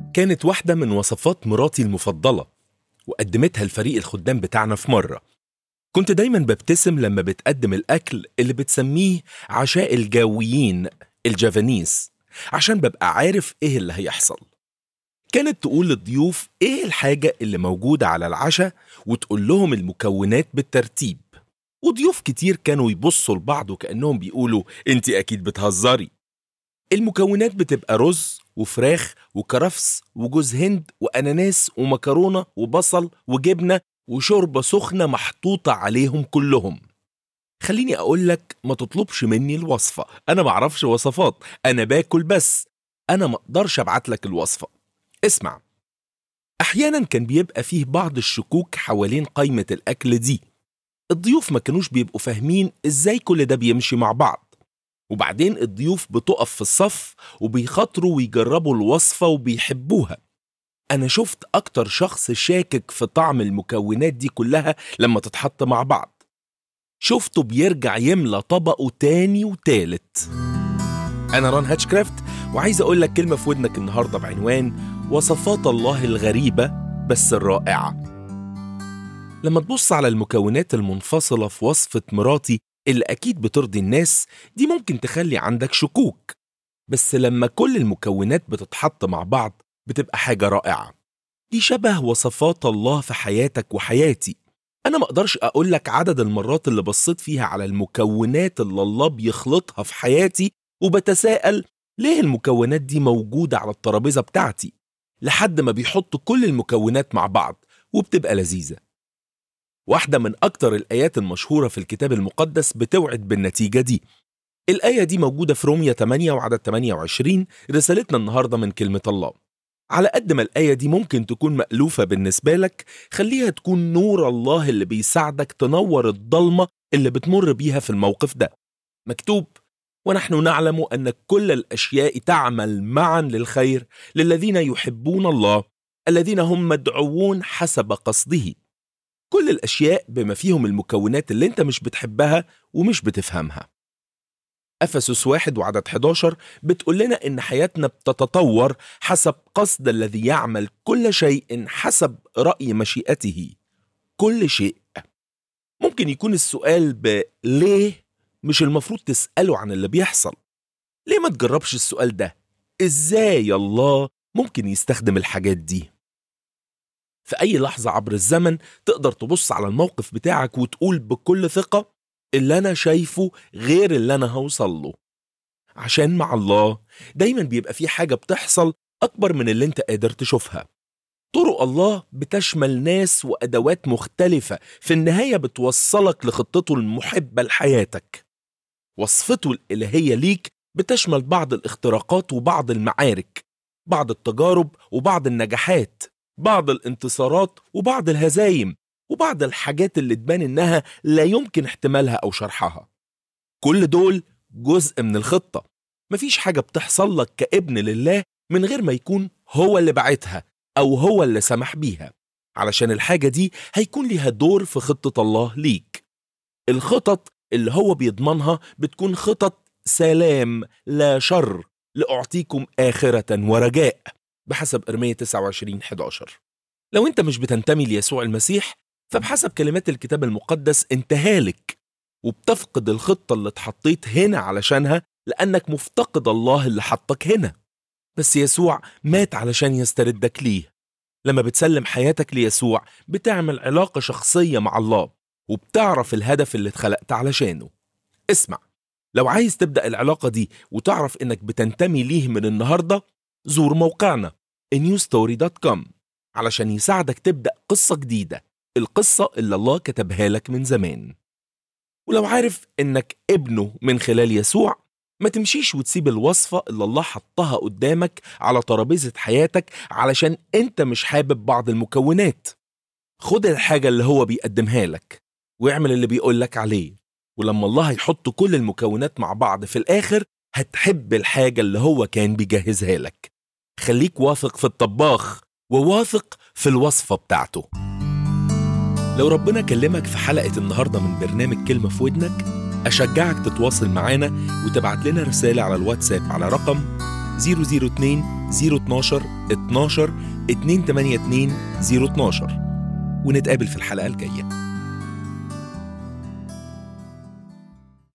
كانت واحدة من وصفات مراتي المفضلة وقدمتها الفريق الخدام بتاعنا في مرة كنت دايما ببتسم لما بتقدم الأكل اللي بتسميه عشاء الجويين الجافانيس عشان ببقى عارف إيه اللي هيحصل كانت تقول للضيوف إيه الحاجة اللي موجودة على العشاء وتقول لهم المكونات بالترتيب وضيوف كتير كانوا يبصوا لبعض وكأنهم بيقولوا انت أكيد بتهزري المكونات بتبقى رز وفراخ وكرفس وجوز هند وأناناس ومكرونة وبصل وجبنة وشوربة سخنة محطوطة عليهم كلهم خليني أقول لك ما تطلبش مني الوصفة أنا معرفش وصفات أنا باكل بس أنا ما أقدرش أبعت لك الوصفة اسمع أحيانا كان بيبقى فيه بعض الشكوك حوالين قائمة الأكل دي الضيوف ما كانوش بيبقوا فاهمين إزاي كل ده بيمشي مع بعض وبعدين الضيوف بتقف في الصف وبيخاطروا ويجربوا الوصفة وبيحبوها أنا شفت أكتر شخص شاكك في طعم المكونات دي كلها لما تتحط مع بعض شفته بيرجع يملى طبقه تاني وتالت أنا ران هاتشكرافت وعايز أقول لك كلمة في ودنك النهاردة بعنوان وصفات الله الغريبة بس الرائعة لما تبص على المكونات المنفصلة في وصفة مراتي اللي أكيد بترضي الناس دي ممكن تخلي عندك شكوك بس لما كل المكونات بتتحط مع بعض بتبقى حاجة رائعة دي شبه وصفات الله في حياتك وحياتي أنا ما أقدرش أقول لك عدد المرات اللي بصيت فيها على المكونات اللي الله بيخلطها في حياتي وبتساءل ليه المكونات دي موجودة على الترابيزة بتاعتي لحد ما بيحط كل المكونات مع بعض وبتبقى لذيذة واحدة من أكتر الآيات المشهورة في الكتاب المقدس بتوعد بالنتيجة دي الآية دي موجودة في رومية 8 وعدد 28 رسالتنا النهاردة من كلمة الله على قد ما الآية دي ممكن تكون مألوفة بالنسبة لك خليها تكون نور الله اللي بيساعدك تنور الضلمة اللي بتمر بيها في الموقف ده مكتوب ونحن نعلم أن كل الأشياء تعمل معا للخير للذين يحبون الله الذين هم مدعوون حسب قصده كل الأشياء بما فيهم المكونات اللي انت مش بتحبها ومش بتفهمها أفسس واحد وعدد 11 بتقول لنا إن حياتنا بتتطور حسب قصد الذي يعمل كل شيء حسب رأي مشيئته كل شيء ممكن يكون السؤال بليه مش المفروض تسأله عن اللي بيحصل ليه ما تجربش السؤال ده إزاي الله ممكن يستخدم الحاجات دي في أي لحظة عبر الزمن تقدر تبص على الموقف بتاعك وتقول بكل ثقة اللي أنا شايفه غير اللي أنا هوصل له عشان مع الله دايما بيبقى في حاجة بتحصل أكبر من اللي أنت قادر تشوفها طرق الله بتشمل ناس وأدوات مختلفة في النهاية بتوصلك لخطته المحبة لحياتك وصفته الإلهية ليك بتشمل بعض الاختراقات وبعض المعارك بعض التجارب وبعض النجاحات بعض الانتصارات وبعض الهزايم وبعض الحاجات اللي تبان انها لا يمكن احتمالها او شرحها كل دول جزء من الخطة مفيش حاجة بتحصل لك كابن لله من غير ما يكون هو اللي بعتها او هو اللي سمح بيها علشان الحاجة دي هيكون ليها دور في خطة الله ليك الخطط اللي هو بيضمنها بتكون خطط سلام لا شر لأعطيكم آخرة ورجاء بحسب إرمية 29 11 لو أنت مش بتنتمي ليسوع المسيح فبحسب كلمات الكتاب المقدس أنت هالك وبتفقد الخطة اللي اتحطيت هنا علشانها لأنك مفتقد الله اللي حطك هنا بس يسوع مات علشان يستردك ليه لما بتسلم حياتك ليسوع بتعمل علاقة شخصية مع الله وبتعرف الهدف اللي اتخلقت علشانه اسمع لو عايز تبدأ العلاقة دي وتعرف إنك بتنتمي ليه من النهاردة زور موقعنا newstory.com علشان يساعدك تبدأ قصة جديدة القصة اللي الله كتبها لك من زمان ولو عارف إنك ابنه من خلال يسوع ما تمشيش وتسيب الوصفة اللي الله حطها قدامك على ترابيزة حياتك علشان انت مش حابب بعض المكونات خد الحاجة اللي هو بيقدمها لك واعمل اللي بيقولك عليه ولما الله يحط كل المكونات مع بعض في الآخر هتحب الحاجة اللي هو كان بيجهزها لك خليك واثق في الطباخ وواثق في الوصفة بتاعته لو ربنا كلمك في حلقة النهاردة من برنامج كلمة في ودنك أشجعك تتواصل معانا وتبعت لنا رسالة على الواتساب على رقم 002 012 12 282 012 ونتقابل في الحلقة الجاية